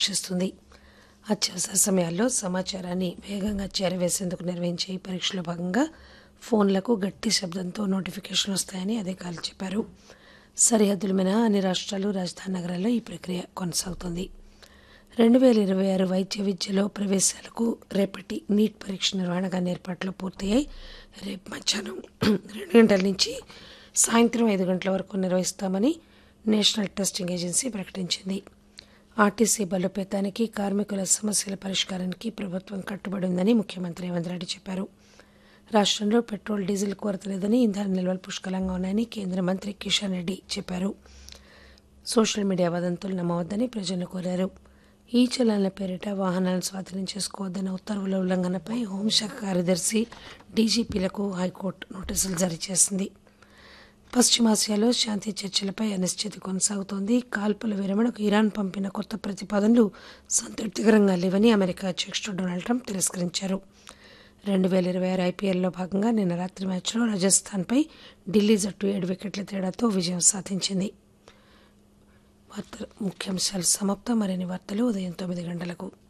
పరీక్షిస్తుంది అత్యవసర సమయాల్లో సమాచారాన్ని వేగంగా చేరవేసేందుకు నిర్వహించే ఈ పరీక్షలో భాగంగా ఫోన్లకు గట్టి శబ్దంతో నోటిఫికేషన్ వస్తాయని అధికారులు చెప్పారు సరిహద్దుల మినహా అన్ని రాష్ట్రాలు రాజధాని నగరాల్లో ఈ ప్రక్రియ కొనసాగుతోంది రెండు వేల ఇరవై ఆరు వైద్య విద్యలో ప్రవేశాలకు రేపటి నీట్ పరీక్ష నిర్వహణగా ఏర్పాట్లు పూర్తయ్యాయి రేపు మధ్యాహ్నం రెండు గంటల నుంచి సాయంత్రం ఐదు గంటల వరకు నిర్వహిస్తామని నేషనల్ టెస్టింగ్ ఏజెన్సీ ప్రకటించింది ఆర్టీసీ బలోపేతానికి కార్మికుల సమస్యల పరిష్కారానికి ప్రభుత్వం కట్టుబడి ఉందని ముఖ్యమంత్రి రేవంత్ రెడ్డి చెప్పారు రాష్ట్రంలో పెట్రోల్ డీజిల్ కొరత లేదని ఇంధన నిల్వలు పుష్కలంగా ఉన్నాయని కేంద్ర మంత్రి కిషన్ రెడ్డి చెప్పారు సోషల్ మీడియా వదంతులు నమ్మవద్దని ప్రజలను కోరారు ఈ చలాన్ల పేరిట వాహనాలను స్వాధీనం చేసుకోవద్దన్న ఉత్తర్వుల ఉల్లంఘనపై హోంశాఖ కార్యదర్శి డీజీపీలకు హైకోర్టు నోటీసులు జారీ చేసింది పశ్చిమాసియాలో శాంతి చర్చలపై అనిశ్చితి కొనసాగుతోంది కాల్పుల విరమణకు ఇరాన్ పంపిన కొత్త ప్రతిపాదనలు సంతృప్తికరంగా లేవని అమెరికా అధ్యక్షుడు డొనాల్డ్ ట్రంప్ తిరస్కరించారు రెండు వేల ఇరవై ఆరు ఐపీఎల్లో భాగంగా నిన్న రాత్రి మ్యాచ్లో రాజస్థాన్పై ఢిల్లీ జట్టు ఏడు వికెట్ల తేడాతో విజయం సాధించింది వార్తలు ముఖ్యాంశాలు సమాప్తం మరిన్ని వార్తలు ఉదయం తొమ్మిది గంటలకు